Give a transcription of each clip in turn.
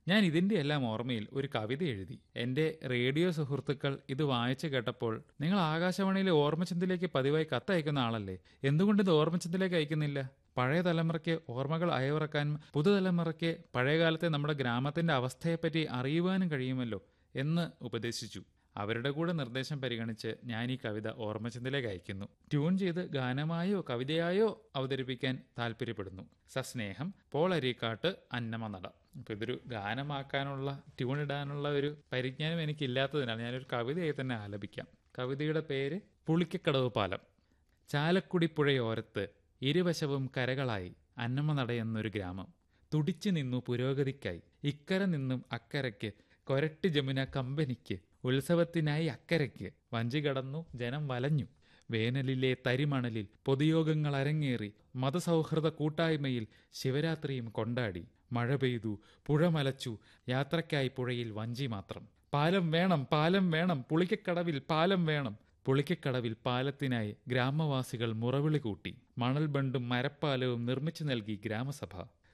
ഞാൻ ഇതിന്റെ എല്ലാം ഓർമ്മയിൽ ഒരു കവിത എഴുതി എന്റെ റേഡിയോ സുഹൃത്തുക്കൾ ഇത് വായിച്ചു കേട്ടപ്പോൾ നിങ്ങൾ ആകാശവാണിയിലെ ഓർമ്മചന്തിലേക്ക് പതിവായി കത്തയക്കുന്ന ആളല്ലേ എന്തുകൊണ്ട് ഇത് ഓർമ്മചന്തിലേക്ക് അയക്കുന്നില്ല പഴയ തലമുറയ്ക്ക് ഓർമ്മകൾ അയവിറക്കാനും പുതുതലമുറയ്ക്ക് പഴയകാലത്തെ നമ്മുടെ ഗ്രാമത്തിന്റെ അവസ്ഥയെപ്പറ്റി അറിയുവാനും കഴിയുമല്ലോ എന്ന് ഉപദേശിച്ചു അവരുടെ കൂടെ നിർദ്ദേശം പരിഗണിച്ച് ഞാൻ ഈ കവിത ഓർമ്മചന്തിലേക്ക് അയക്കുന്നു ട്യൂൺ ചെയ്ത് ഗാനമായോ കവിതയായോ അവതരിപ്പിക്കാൻ താല്പര്യപ്പെടുന്നു സസ്നേഹം പോൾ അരീക്കാട്ട് അന്നമ നട അപ്പൊ ഇതൊരു ഗാനമാക്കാനുള്ള ട്യൂൺ ഇടാനുള്ള ഒരു പരിജ്ഞാനം എനിക്കില്ലാത്തതിനാൽ ഞാനൊരു കവിതയായി തന്നെ ആലപിക്കാം കവിതയുടെ പേര് പുളിക്കക്കടവ് പാലം ചാലക്കുടി പുഴയോരത്ത് ഇരുവശവും കരകളായി അന്നമ നടയെന്നൊരു ഗ്രാമം തുടിച്ചു നിന്നു പുരോഗതിക്കായി ഇക്കര നിന്നും അക്കരയ്ക്ക് കൊരട്ടി ജമുന കമ്പനിക്ക് ഉത്സവത്തിനായി അക്കരയ്ക്ക് വഞ്ചി കടന്നു ജനം വലഞ്ഞു വേനലിലെ തരിമണലിൽ പൊതുയോഗങ്ങൾ അരങ്ങേറി മതസൗഹൃദ കൂട്ടായ്മയിൽ ശിവരാത്രിയും കൊണ്ടാടി മഴ പെയ്തു പുഴ മലച്ചു യാത്രയ്ക്കായി പുഴയിൽ വഞ്ചി മാത്രം പാലം വേണം പാലം വേണം പുളിക്കക്കടവിൽ പാലം വേണം പുളിക്കക്കടവിൽ പാലത്തിനായി ഗ്രാമവാസികൾ മുറവിളി കൂട്ടി മണൽ ബണ്ടും മരപ്പാലവും നിർമ്മിച്ചു നൽകി ഗ്രാമസഭ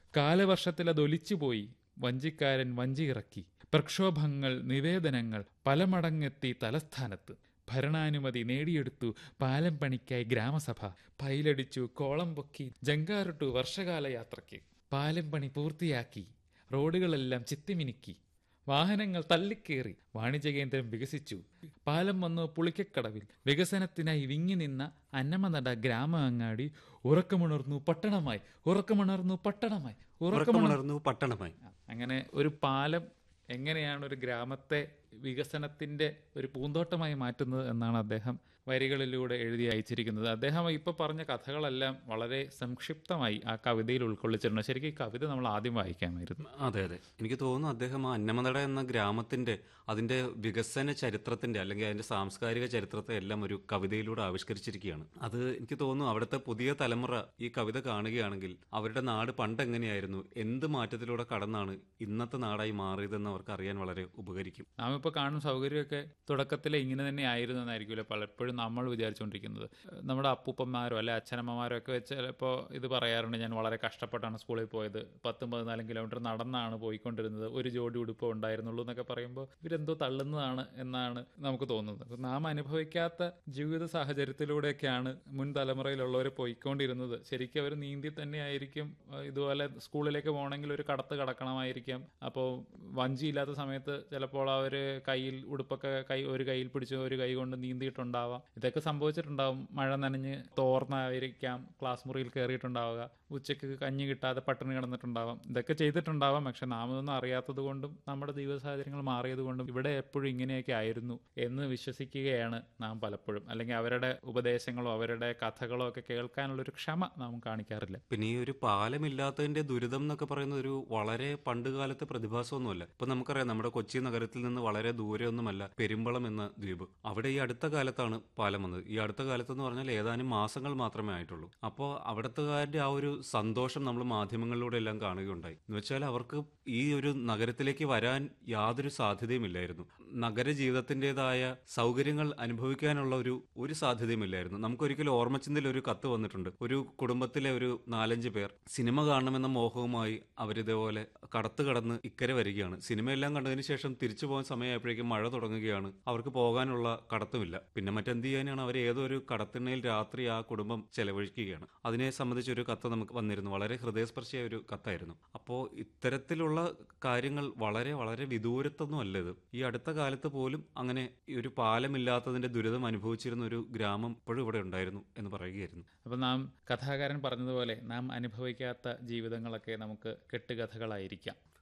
കാലവർഷത്തിലതൊലിച്ചുപോയി വഞ്ചിക്കാരൻ വഞ്ചി ഇറക്കി പ്രക്ഷോഭങ്ങൾ നിവേദനങ്ങൾ പല മടങ്ങെത്തി തലസ്ഥാനത്ത് ഭരണാനുമതി നേടിയെടുത്തു പാലം പണിക്കായി ഗ്രാമസഭ പൈലടിച്ചു കോളം പൊക്കി ജങ്കാറിട്ടു വർഷകാല യാത്രയ്ക്ക് പാലം പണി പൂർത്തിയാക്കി റോഡുകളെല്ലാം ചിത്തിമിനുക്കി വാഹനങ്ങൾ തള്ളിക്കേറി വാണിജ്യ കേന്ദ്രം വികസിച്ചു പാലം വന്നു പുളിക്കക്കടവിൽ വികസനത്തിനായി വിങ്ങി നിന്ന അന്നമനട ഗ്രാമ അങ്ങാടി ഉറക്കമുണർന്നു പട്ടണമായി ഉറക്കമുണർന്നു പട്ടണമായി ഉറക്കമുണർ ഉറക്കമുണർന്നു പട്ടണമായി അങ്ങനെ ഒരു പാലം എങ്ങനെയാണ് ഒരു ഗ്രാമത്തെ വികസനത്തിന്റെ ഒരു പൂന്തോട്ടമായി മാറ്റുന്നത് എന്നാണ് അദ്ദേഹം വരികളിലൂടെ എഴുതി അയച്ചിരിക്കുന്നത് അദ്ദേഹം ഇപ്പൊ പറഞ്ഞ കഥകളെല്ലാം വളരെ സംക്ഷിപ്തമായി ആ കവിതയിൽ ഉൾക്കൊള്ളിച്ചിട്ടുണ്ട് ശരിക്കും ഈ കവിത നമ്മൾ ആദ്യം വായിക്കാമായിരുന്നു അതെ അതെ എനിക്ക് തോന്നുന്നു അദ്ദേഹം ആ അന്നമനട എന്ന ഗ്രാമത്തിന്റെ അതിന്റെ വികസന ചരിത്രത്തിന്റെ അല്ലെങ്കിൽ അതിന്റെ സാംസ്കാരിക ചരിത്രത്തെ എല്ലാം ഒരു കവിതയിലൂടെ ആവിഷ്കരിച്ചിരിക്കുകയാണ് അത് എനിക്ക് തോന്നുന്നു അവിടുത്തെ പുതിയ തലമുറ ഈ കവിത കാണുകയാണെങ്കിൽ അവരുടെ നാട് പണ്ട് എങ്ങനെയായിരുന്നു എന്ത് മാറ്റത്തിലൂടെ കടന്നാണ് ഇന്നത്തെ നാടായി മാറിയതെന്ന് അവർക്ക് അറിയാൻ വളരെ ഉപകരിക്കും നാം ഇപ്പോൾ കാണുന്ന സൗകര്യമൊക്കെ തുടക്കത്തിലെ ഇങ്ങനെ തന്നെ ആയിരുന്നു എന്നായിരിക്കുമല്ലോ പലപ്പോഴും നമ്മൾ വിചാരിച്ചുകൊണ്ടിരിക്കുന്നത് നമ്മുടെ അപ്പൂപ്പന്മാരോ അല്ലെ അച്ഛനമ്മമാരോ ഒക്കെ വെച്ച് ചിലപ്പോൾ ഇത് പറയാറുണ്ട് ഞാൻ വളരെ കഷ്ടപ്പെട്ടാണ് സ്കൂളിൽ പോയത് പത്തും പതിനാലും കിലോമീറ്റർ നടന്നാണ് പോയിക്കൊണ്ടിരുന്നത് ഒരു ജോഡി ഉടുപ്പോ ഉണ്ടായിരുന്നുള്ളൂ എന്നൊക്കെ പറയുമ്പോൾ ഇവരെന്തോ തള്ളുന്നതാണ് എന്നാണ് നമുക്ക് തോന്നുന്നത് അപ്പോൾ നാം അനുഭവിക്കാത്ത ജീവിത സാഹചര്യത്തിലൂടെയൊക്കെയാണ് മുൻ തലമുറയിലുള്ളവർ പോയിക്കൊണ്ടിരുന്നത് ശരിക്കും അവർ നീന്തി തന്നെയായിരിക്കും അഹ് ഇതുപോലെ സ്കൂളിലേക്ക് പോകണമെങ്കിൽ ഒരു കടത്ത് കടക്കണമായിരിക്കാം അപ്പോൾ വഞ്ചിയില്ലാത്ത സമയത്ത് ചിലപ്പോൾ അവർ കയ്യിൽ ഉടുപ്പൊക്കെ കൈ ഒരു കയ്യിൽ പിടിച്ച് ഒരു കൈ കൊണ്ട് നീന്തിയിട്ടുണ്ടാവാം ഇതൊക്കെ സംഭവിച്ചിട്ടുണ്ടാവും മഴ നനഞ്ഞ് തോർന്നായിരിക്കാം ക്ലാസ് മുറിയിൽ കയറിയിട്ടുണ്ടാവുക ഉച്ചയ്ക്ക് കഞ്ഞി കിട്ടാതെ പട്ടിണി കിടന്നിട്ടുണ്ടാവാം ഇതൊക്കെ ചെയ്തിട്ടുണ്ടാവാം പക്ഷെ നാം ഇതൊന്നും അറിയാത്തത് കൊണ്ടും നമ്മുടെ ജീവിത സാഹചര്യങ്ങൾ മാറിയത് കൊണ്ടും ഇവിടെ എപ്പോഴും ഇങ്ങനെയൊക്കെ ആയിരുന്നു എന്ന് വിശ്വസിക്കുകയാണ് നാം പലപ്പോഴും അല്ലെങ്കിൽ അവരുടെ ഉപദേശങ്ങളോ അവരുടെ കഥകളോ ഒക്കെ കേൾക്കാനുള്ളൊരു ക്ഷമ നാം കാണിക്കാറില്ല പിന്നെ ഈ ഒരു പാലമില്ലാത്തതിന്റെ ദുരിതം എന്നൊക്കെ പറയുന്ന ഒരു വളരെ പണ്ടുകാലത്തെ പ്രതിഭാസമൊന്നുമല്ല ഇപ്പൊ നമുക്കറിയാം നമ്മുടെ കൊച്ചി നഗരത്തിൽ നിന്ന് വളരെ ദൂരെയൊന്നുമല്ല പെരുമ്പളം എന്ന ദ്വീപ് അവിടെ ഈ അടുത്ത കാലത്താണ് പാലം വന്നത് ഈ അടുത്ത കാലത്ത് എന്ന് പറഞ്ഞാൽ ഏതാനും മാസങ്ങൾ മാത്രമേ ആയിട്ടുള്ളൂ അപ്പോൾ അവിടുത്തുകാരുടെ ആ ഒരു സന്തോഷം നമ്മൾ മാധ്യമങ്ങളിലൂടെ എല്ലാം കാണുകയുണ്ടായി എന്ന് വെച്ചാൽ അവർക്ക് ഈ ഒരു നഗരത്തിലേക്ക് വരാൻ യാതൊരു സാധ്യതയുമില്ലായിരുന്നു നഗര ജീവിതത്തിൻ്റെതായ സൗകര്യങ്ങൾ അനുഭവിക്കാനുള്ള ഒരു ഒരു സാധ്യതയുമില്ലായിരുന്നു നമുക്കൊരിക്കലും ഓർമ്മച്ചിന്തയിൽ ഒരു കത്ത് വന്നിട്ടുണ്ട് ഒരു കുടുംബത്തിലെ ഒരു നാലഞ്ച് പേർ സിനിമ കാണണമെന്ന മോഹവുമായി അവരിതേപോലെ കടത്ത് കടന്ന് ഇക്കരെ വരികയാണ് സിനിമയെല്ലാം കണ്ടതിന് ശേഷം തിരിച്ചു പോകാൻ സമയമായപ്പോഴേക്കും മഴ തുടങ്ങുകയാണ് അവർക്ക് പോകാനുള്ള കടത്തുമില്ല പിന്നെ മറ്റെന്ത് ചെയ്യാനാണ് അവർ ഏതോ ഒരു കടത്തിണ്ണയിൽ രാത്രി ആ കുടുംബം ചെലവഴിക്കുകയാണ് അതിനെ സംബന്ധിച്ച് ഒരു കത്ത് നമുക്ക് വന്നിരുന്നു വളരെ ഹൃദയസ്പർശിയായ ഒരു കത്തായിരുന്നു അപ്പോൾ ഇത്തരത്തിലുള്ള കാര്യങ്ങൾ വളരെ വളരെ വിദൂരത്തൊന്നും അല്ല ഇത് ഈ അടുത്ത കാലത്ത് പോലും അങ്ങനെ ഈ ഒരു പാലമില്ലാത്തതിന്റെ ദുരിതം അനുഭവിച്ചിരുന്ന ഒരു ഗ്രാമം ഇപ്പോഴും ഇവിടെ ഉണ്ടായിരുന്നു എന്ന് പറയുകയായിരുന്നു അപ്പം നാം കഥാകാരൻ പറഞ്ഞതുപോലെ നാം അനുഭവിക്കാത്ത ജീവിതങ്ങളൊക്കെ നമുക്ക് കെട്ടുകഥകളായിരിക്കാം